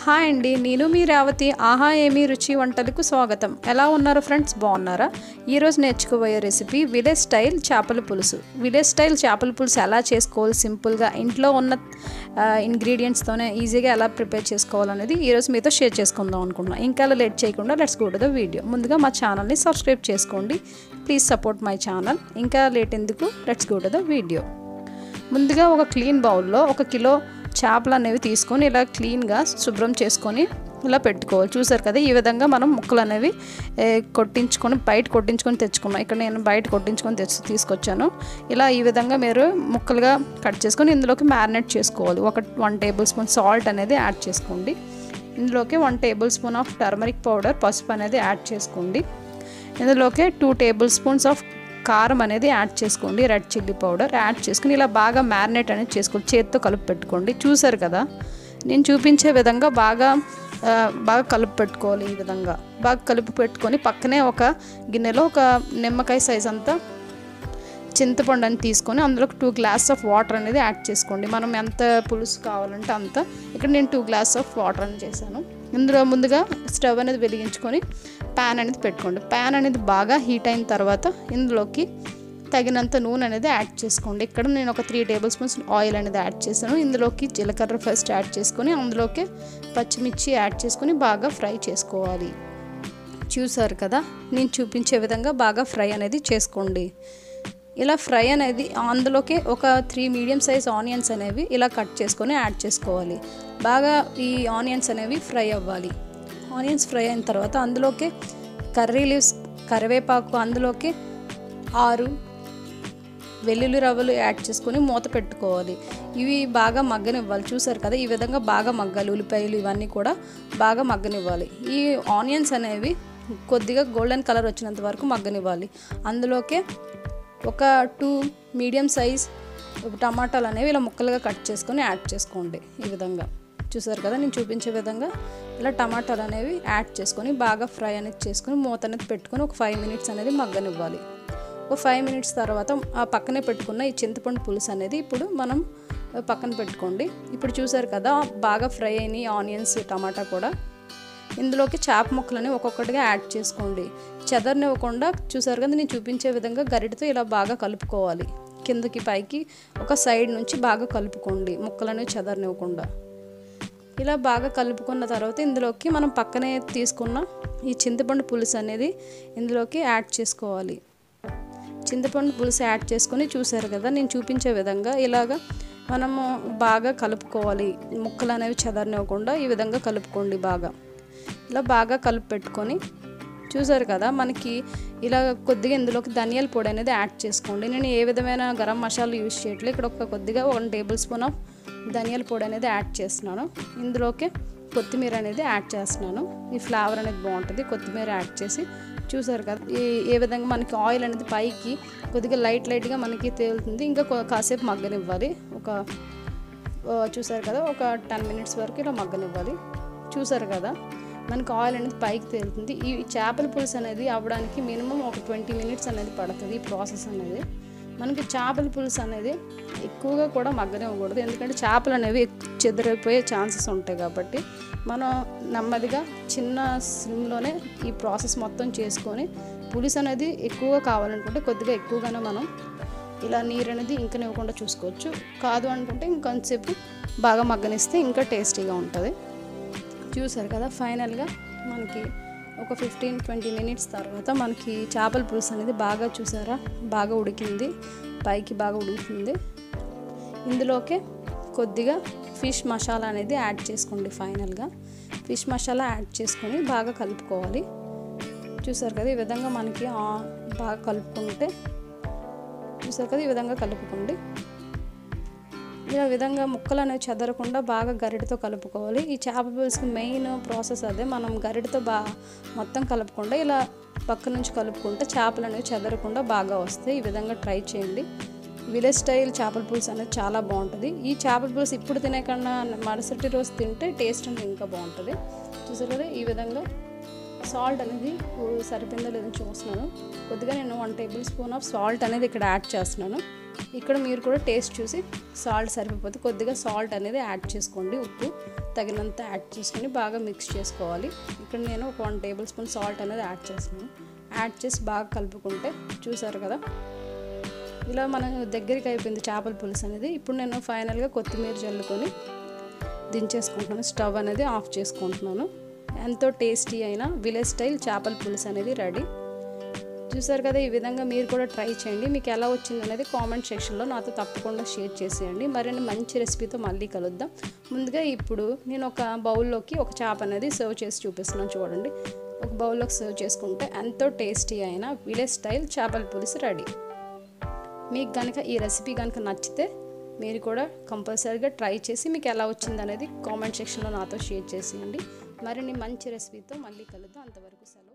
hi అండి నేను మీ రేవతి ఆహా ఏమి రుచి వంటలకు స్వాగతం ఎలా ఉన్నారు ఫ్రెండ్స్ బాగున్నారా ఈరోజు నేర్చుకోబోయే రెసిపీ విలేజ్ స్టైల్ చేపల పులుసు విలేజ్ స్టైల్ చేపల పులుసు ఎలా చేసుకోవాలి సింపుల్గా ఇంట్లో ఉన్న ఇంగ్రీడియంట్స్తోనే ఈజీగా ఎలా ప్రిపేర్ చేసుకోవాలనేది ఈరోజు మీతో షేర్ చేసుకుందాం అనుకుంటున్నాను ఇంకా లేట్ చేయకుండా let's go to the video ముందుగా మా ఛానల్ని సబ్స్క్రైబ్ చేసుకోండి ప్లీజ్ సపోర్ట్ మై ఛానల్ ఇంకా లేట్ ఎందుకు let's go to the video ముందుగా ఒక క్లీన్ బౌల్లో ఒక కిలో చేపలు అనేవి తీసుకొని ఇలా క్లీన్గా శుభ్రం చేసుకొని ఇలా పెట్టుకోవాలి చూసారు కదా ఈ విధంగా మనం ముక్కలు అనేవి ఏ, కొట్టించుకొని బయట కొట్టించుకొని తెచ్చుకున్నాం ఇక్కడ నేను బయట కొట్టించుకొని తెచ్చి తీసుకొచ్చాను ఇలా ఈ విధంగా మీరు ముక్కలుగా కట్ చేసుకొని ఇందులోకి మ్యారినేట్ చేసుకోవాలి ఒక వన్ టేబుల్ స్పూన్ సాల్ట్ అనేది యాడ్ చేసుకోండి ఇందులోకి one tablespoon of turmeric powder పసుపు అనేది యాడ్ చేసుకోండి ఇందులోకి టూ టేబుల్ స్పూన్స్ ఆఫ్ కారం అనేది యాడ్ చేసుకోండి రెడ్ చిల్లీ పౌడర్ యాడ్ చేసుకుని ఇలా బాగా మ్యారినేట్ అనేది చేసుకోండి చేతితో కలిపి పెట్టుకోండి చూసారు కదా నేను చూపించే విధంగా బాగా ఆ, బాగా కలిపి పెట్టుకోవాలి ఈ విధంగా బాగా కలిపి పెట్టుకొని పక్కనే ఒక గిన్నెలో ఒక నిమ్మకాయ సైజ్ అంతా చింతపండు అని తీసుకొని అందులో టూ గ్లాస్ ఆఫ్ వాటర్ అనేది యాడ్ చేసుకోండి మనం ఎంత పులుసు కావాలంటే అంత ఇక్కడ నేను టూ గ్లాస్ ఆఫ్ వాటర్ అని చేశాను ఇందులో ముందుగా స్టవ్ అనేది వెలిగించుకొని ప్యాన్ అనేది పెట్టుకోండి ప్యాన్ అనేది బాగా హీట్ అయిన తర్వాత ఇందులోకి తగినంత నూనె అనేది యాడ్ చేసుకోండి ఇక్కడ నేను ఒక త్రీ టేబుల్ స్పూన్స్ ఆయిల్ అనేది యాడ్ చేశాను ఇందులోకి జీలకర్ర ఫస్ట్ యాడ్ చేసుకొని అందులోకి పచ్చిమిర్చి యాడ్ చేసుకొని బాగా ఫ్రై చేసుకోవాలి చూసారు కదా నేను చూపించే విధంగా బాగా ఫ్రై అనేది చేసుకోండి ఇలా ఫ్రై అనేది అందులోకి ఒక త్రీ మీడియం సైజ్ ఆనియన్స్ అనేవి ఇలా కట్ చేసుకొని యాడ్ చేసుకోవాలి బాగా ఈ ఆనియన్స్ అనేవి ఫ్రై అవ్వాలి ఆనియన్స్ ఫ్రై అయిన తర్వాత అందులోకి కర్రీ లీవ్స్ కరివేపాకు అందులోకి ఆరు వెల్లుల్లి రవ్వలు యాడ్ చేసుకొని మూత పెట్టుకోవాలి ఇవి బాగా మగ్గనివ్వాలి చూసారు కదా ఈ విధంగా బాగా మగ్గాలి ఉల్లిపాయలు ఇవన్నీ కూడా బాగా మగ్గనివ్వాలి ఈ ఆనియన్స్ అనేవి కొద్దిగా గోల్డెన్ కలర్ వచ్చినంత వరకు మగ్గనివ్వాలి అందులోకే ఒక టూ మీడియం సైజ్ టమాటాలు అనేవి ఇలా ముక్కలుగా కట్ చేసుకొని యాడ్ చేసుకోండి ఈ విధంగా చూసారు కదా నేను చూపించే విధంగా ఇలా టమాటాలు అనేవి యాడ్ చేసుకొని బాగా ఫ్రై అనేది చేసుకొని మూత అనేది పెట్టుకొని ఒక ఫైవ్ మినిట్స్ అనేది మగ్గనివ్వాలి ఒక ఫైవ్ మినిట్స్ తర్వాత ఆ పక్కనే పెట్టుకున్న ఈ చింతపండు పులుసు అనేది ఇప్పుడు మనం పక్కన పెట్టుకోండి ఇప్పుడు చూసారు కదా బాగా ఫ్రై అయినాయి ఆనియన్స్ టమాటా కూడా ఇందులోకి చేప ముక్కలని ఒక్కొక్కటిగా యాడ్ చేసుకోండి చెదరనివ్వకుండా చూసారు కదా నేను చూపించే విధంగా గరిటతో ఇలా బాగా కలుపుకోవాలి కిందకి పైకి ఒక సైడ్ నుంచి బాగా కలుపుకోండి ముక్కలని చెదరనివ్వకుండా ఇలా బాగా కలుపుకున్న తర్వాత ఇందులోకి మనం పక్కనే తీసుకున్న ఈ చింతపండు పులుసు అనేది ఇందులోకి యాడ్ చేసుకోవాలి చింతపండు పులుసు యాడ్ చేసుకొని చూసారు కదా నేను చూపించే విధంగా ఇలాగ మనము బాగా కలుపుకోవాలి ముక్కలు అనేవి చెదరనివ్వకుండా ఈ విధంగా కలుపుకోండి బాగా ఇలా బాగా కలిపి పెట్టుకొని చూసారు కదా మనకి ఇలా కొద్దిగా ఇందులోకి ధనియాల పొడి అనేది యాడ్ చేసుకోండి నేను ఏ విధమైన గరం మసాలా యూజ్ చేయట్లేదు ఇక్కడ ఒక కొద్దిగా వన్ టేబుల్ స్పూన్ ఆఫ్ ధనియాల పొడి అనేది యాడ్ చేస్తున్నాను ఇందులోకి కొత్తిమీర అనేది యాడ్ చేస్తున్నాను ఈ ఫ్లేవర్ అనేది బాగుంటుంది కొత్తిమీర యాడ్ చేసి చూసారు కదా ఈ ఏ విధంగా మనకి ఆయిల్ అనేది పైకి కొద్దిగా లైట్ లైట్గా మనకి తేలుతుంది ఇంకా కొ- కాసేపు మగ్గనివ్వాలి ఒక ఆ, చూసారు కదా ఒక టెన్ మినిట్స్ వరకు ఇలా మగ్గనివ్వాలి చూసారు కదా మనకి ఆయిల్ అనేది పైకి తేలుతుంది ఈ చేపల పులుసు అనేది అవ్వడానికి మినిమం ఒక ట్వంటీ మినిట్స్ అనేది పడుతుంది ఈ ప్రాసెస్ అనేది మనకి చేపల పులుసు అనేది ఎక్కువగా కూడా మగ్గనివ్వకూడదు ఎందుకంటే చేపలు అనేవి ఎక్కు- చెదిరైపోయే ఛాన్సెస్ ఉంటాయి కాబట్టి మనం నెమ్మదిగా చిన్న స్లిమ్లోనే ఈ ప్రాసెస్ మొత్తం చేసుకొని పులుసు అనేది ఎక్కువగా కావాలనుకుంటే కొద్దిగా ఎక్కువగానే మనం ఇలా నీరు అనేది ఇంకనివ్వకుండా చూసుకోవచ్చు కాదు అనుకుంటే ఇంకొంతసేపు బాగా మగ్గనిస్తే ఇంకా టేస్టీగా ఉంటుంది చూసారు కదా ఫైనల్గా మనకి ఒక ఫిఫ్టీన్ ట్వంటీ మినిట్స్ తర్వాత మనకి చేపల పులుసు అనేది బాగా చూసారా బాగా ఉడికింది పైకి బాగా ఉడుకుతుంది ఇందులోకి కొద్దిగా ఫిష్ మసాలా అనేది యాడ్ చేసుకోండి ఫైనల్గా ఫిష్ మసాలా యాడ్ చేసుకొని బాగా కలుపుకోవాలి చూసారు కదా ఈ విధంగా మనకి ఆ, బాగా కలుపుకుంటే చూసారు కదా ఈ విధంగా కలుపుకోండి ఇలా విధంగా ముక్కలు అనేవి చెదరకుండా బాగా గరిటతో కలుపుకోవాలి ఈ చేప పులుసుకి మెయిన్ ప్రాసెస్ అదే మనం గరిటతో బా మొత్తం కలుపుకుండా ఇలా పక్క నుంచి కలుపుకుంటే చేపలు అనేవి చెదరకుండా బాగా వస్తాయి ఈ విధంగా ట్రై చేయండి విలేజ్ స్టైల్ చేపల పులుసు అనేది చాలా బాగుంటుంది ఈ చేపల పులుసు ఇప్పుడు తినే కన్నా మరుసటి రోజు తింటే టేస్ట్ అనేది ఇంకా బాగుంటుంది చూసారు కదా ఈ విధంగా సాల్ట్ అనేది సరిపోయిందో లేదో చూస్తున్నాను కొద్దిగా నేను one tablespoon of salt అనేది ఇక్కడ యాడ్ చేస్తున్నాను ఇక్కడ మీరు కూడా టేస్ట్ చూసి సాల్ట్ సరిపోతే కొద్దిగా సాల్ట్ అనేది యాడ్ చేసుకోండి ఉప్పు తగినంత యాడ్ చేసుకొని బాగా మిక్స్ చేసుకోవాలి ఇక్కడ నేను ఒక వన్ టేబుల్ స్పూన్ సాల్ట్ అనేది యాడ్ చేస్తున్నాను యాడ్ చేసి బాగా కలుపుకుంటే చూసారు కదా ఇలా మన దగ్గరికి అయిపోయింది చేపల పులుసు అనేది ఇప్పుడు నేను ఫైనల్గా కొత్తిమీర చల్లుకొని దించేసుకుంటున్నాను స్టవ్ అనేది ఆఫ్ చేసుకుంటున్నాను ఎంతో టేస్టీ అయిన విలేజ్ స్టైల్ చేపల పులుసు అనేది రెడీ చూసారు కదా ఈ విధంగా మీరు కూడా ట్రై చేయండి మీకు ఎలా వచ్చింది అనేది కామెంట్ సెక్షన్లో నాతో తప్పకుండా షేర్ చేసేయండి మరిన్ని మంచి రెసిపీతో మళ్ళీ కలుద్దాం ముందుగా ఇప్పుడు నేను ఒక బౌల్లోకి ఒక చేప అనేది సర్వ్ చేసి చూపిస్తున్నాను చూడండి ఒక బౌల్లోకి సర్వ్ చేసుకుంటే ఎంతో టేస్టీ అయిన విలేజ్ స్టైల్ చేపల పులుసు రెడీ మీకు కనుక ఈ రెసిపీ కనుక నచ్చితే మీరు కూడా కంపల్సరీగా ట్రై చేసి మీకు ఎలా వచ్చింది అనేది కామెంట్ సెక్షన్లో నాతో షేర్ చేసేయండి మరిన్ని మంచి రెసిపీతో మళ్ళీ కలుద్దాం అంతవరకు సెలవు